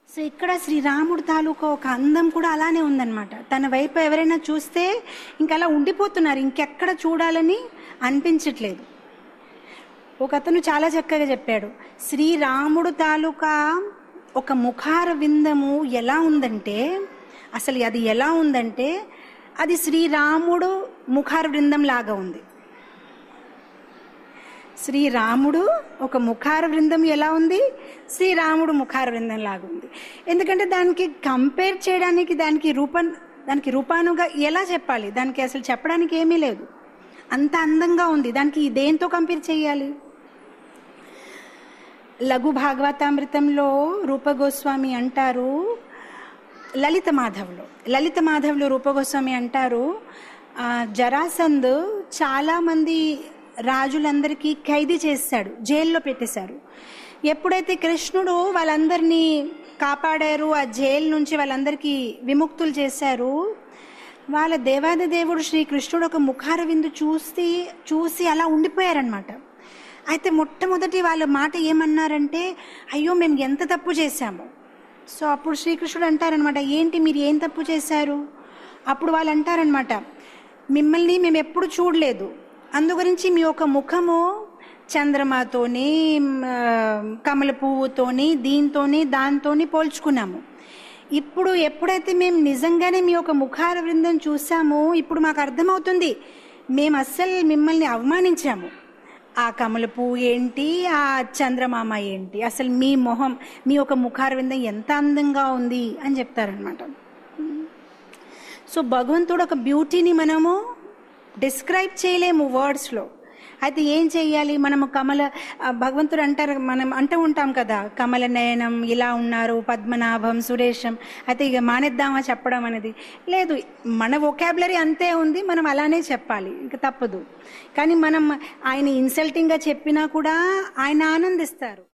so ఇక్కడ శ్రీరాముడు తాలూకా ఒక అందం కూడా అలానే ఉందన్నమాట తన వైపు ఎవరైనా చూస్తే ఇంకా అలా ఉండిపోతున్నారు ఇంకెక్కడ చూడాలని అనిపించట్లేదు ఒక అతను చాలా చక్కగా చెప్పాడు శ్రీరాముడు తాలూకా ఒక ముఖార విందము ఎలా ఉందంటే అసలు అది ఎలా ఉందంటే అది శ్రీరాముడు ముఖార బృందం లాగా ఉంది శ్రీరాముడు ఒక ముఖార బృందం ఎలా ఉంది శ్రీరాముడు ముఖార బృందం లాగా ఉంది ఎందుకంటే దానికి కంపేర్ చేయడానికి దానికి రూపం దానికి రూపానుగా ఎలా చెప్పాలి దానికి అసలు చెప్పడానికి ఏమీ లేదు అంత అందంగా ఉంది దానికి దేంతో కంపేర్ చేయాలి లఘు భాగవతామృతంలో రూపగోస్వామి అంటారు లలిత మాధవ్లో లలిత మాధవ్లో రూపగోస్వామి అంటారు ఆ, జరాసంద్ చాలా మంది రాజులందరికీ ఖైదీ చేశాడు జైల్లో పెట్టేశారు ఎప్పుడైతే కృష్ణుడు వాళ్ళందరినీ కాపాడారు ఆ జైలు నుంచి వాళ్ళందరికీ విముక్తులు చేశారు వాళ్ళ దేవాది దేవుడు శ్రీకృష్ణుడు ఒక ముఖార విందు చూసి చూసి అలా ఉండిపోయారనమాట అయితే మొట్టమొదటి వాళ్ళ మాట ఏమన్నారంటే అయ్యో మేము ఎంత తప్పు చేశాము సో అప్పుడు శ్రీకృష్ణుడు అంటారనమాట ఏంటి మీరు ఏం తప్పు చేశారు అప్పుడు వాళ్ళు అంటారనమాట మిమ్మల్ని మేము ఎప్పుడు చూడలేదు అందు గురించి మీ యొక్క ముఖము చంద్రమాతోని మ్, ఆ, కమల పువ్వుతోని దీంతోని దాంతోని పోల్చుకున్నాము ఇప్పుడు ఎప్పుడైతే మేము నిజంగానే మీ యొక్క ముఖార బృందం చూసామో ఇప్పుడు మాకు అర్థమవుతుంది మేము అస్సలు మిమ్మల్ని అవమానించాము ఆ కమల పువ్వు ఏంటి ఆ చంద్రమామ ఏంటి అసలు మీ మొహం మీ యొక్క ముఖార బృందం ఎంత అందంగా ఉంది అని చెప్తారనమాట సో భగవంతుడు ఒక బ్యూటీని మనము డిస్క్రైబ్ చేయలేము వర్డ్స్లో అయితే ఏం చెయ్యాలి మనము కమల ఆ, భగవంతుడు అంటారు మనం అంటూ ఉంటాం కదా కమల నయనం ఇలా ఉన్నారు పద్మనాభం సురేషం అయితే ఇక మానేద్దామా చెప్పడం అనేది లేదు మన వొకాబులరీ అంతే ఉంది మనం అలానే చెప్పాలి ఇంకా తప్పదు కానీ మనం ఆయన ఇన్సల్టింగ్గా చెప్పినా కూడా ఆయన ఆనందిస్తారు